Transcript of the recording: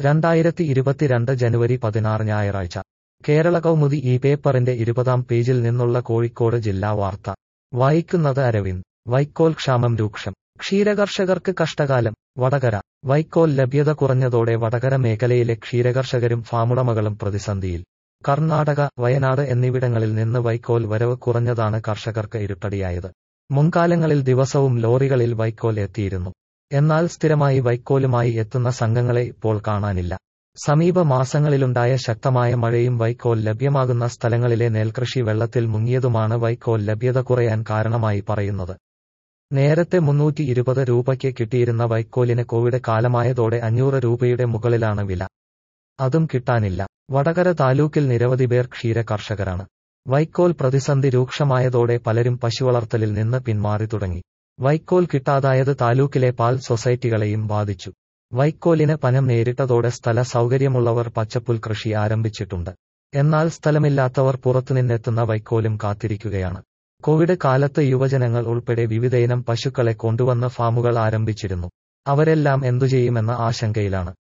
രണ്ടായിരത്തി ഇരുപത്തിരണ്ട് ജനുവരി പതിനാറ് ഞായറാഴ്ച കേരള കൗമുദി ഈ പേപ്പറിന്റെ ഇരുപതാം പേജിൽ നിന്നുള്ള കോഴിക്കോട് ജില്ലാ വാർത്ത വായിക്കുന്നത് അരവിന്ദ് വൈക്കോൽ ക്ഷാമം രൂക്ഷം ക്ഷീരകർഷകർക്ക് കഷ്ടകാലം വടകര വൈക്കോൽ ലഭ്യത കുറഞ്ഞതോടെ വടകര മേഖലയിലെ ക്ഷീരകർഷകരും ഫാമുടമകളും പ്രതിസന്ധിയിൽ കർണാടക വയനാട് എന്നിവിടങ്ങളിൽ നിന്ന് വൈക്കോൽ വരവ് കുറഞ്ഞതാണ് കർഷകർക്ക് ഇരുട്ടടിയായത് മുൻകാലങ്ങളിൽ ദിവസവും ലോറികളിൽ വൈക്കോൽ എത്തിയിരുന്നു എന്നാൽ സ്ഥിരമായി വൈക്കോലുമായി എത്തുന്ന സംഘങ്ങളെ ഇപ്പോൾ കാണാനില്ല സമീപ മാസങ്ങളിലുണ്ടായ ശക്തമായ മഴയും വൈക്കോൽ ലഭ്യമാകുന്ന സ്ഥലങ്ങളിലെ നെൽകൃഷി വെള്ളത്തിൽ മുങ്ങിയതുമാണ് വൈക്കോൽ ലഭ്യത കുറയാൻ കാരണമായി പറയുന്നത് നേരത്തെ മുന്നൂറ്റി ഇരുപത് രൂപയ്ക്ക് കിട്ടിയിരുന്ന വൈക്കോലിന് കോവിഡ് കാലമായതോടെ അഞ്ഞൂറ് രൂപയുടെ മുകളിലാണ് വില അതും കിട്ടാനില്ല വടകര താലൂക്കിൽ നിരവധി പേർ ക്ഷീര കർഷകരാണ് വൈക്കോൽ പ്രതിസന്ധി രൂക്ഷമായതോടെ പലരും പശുവളർത്തലിൽ നിന്ന് പിന്മാറി തുടങ്ങി വൈക്കോൽ കിട്ടാതായത് താലൂക്കിലെ പാൽ സൊസൈറ്റികളെയും ബാധിച്ചു വൈക്കോലിന് പനം നേരിട്ടതോടെ സ്ഥല സൗകര്യമുള്ളവർ പച്ചപ്പുൽ കൃഷി ആരംഭിച്ചിട്ടുണ്ട് എന്നാൽ സ്ഥലമില്ലാത്തവർ പുറത്തുനിന്നെത്തുന്ന വൈക്കോലും കാത്തിരിക്കുകയാണ് കോവിഡ് കാലത്ത് യുവജനങ്ങൾ ഉൾപ്പെടെ വിവിധയിനം പശുക്കളെ കൊണ്ടുവന്ന് ഫാമുകൾ ആരംഭിച്ചിരുന്നു അവരെല്ലാം എന്തുചെയ്യുമെന്ന ആശങ്കയിലാണ്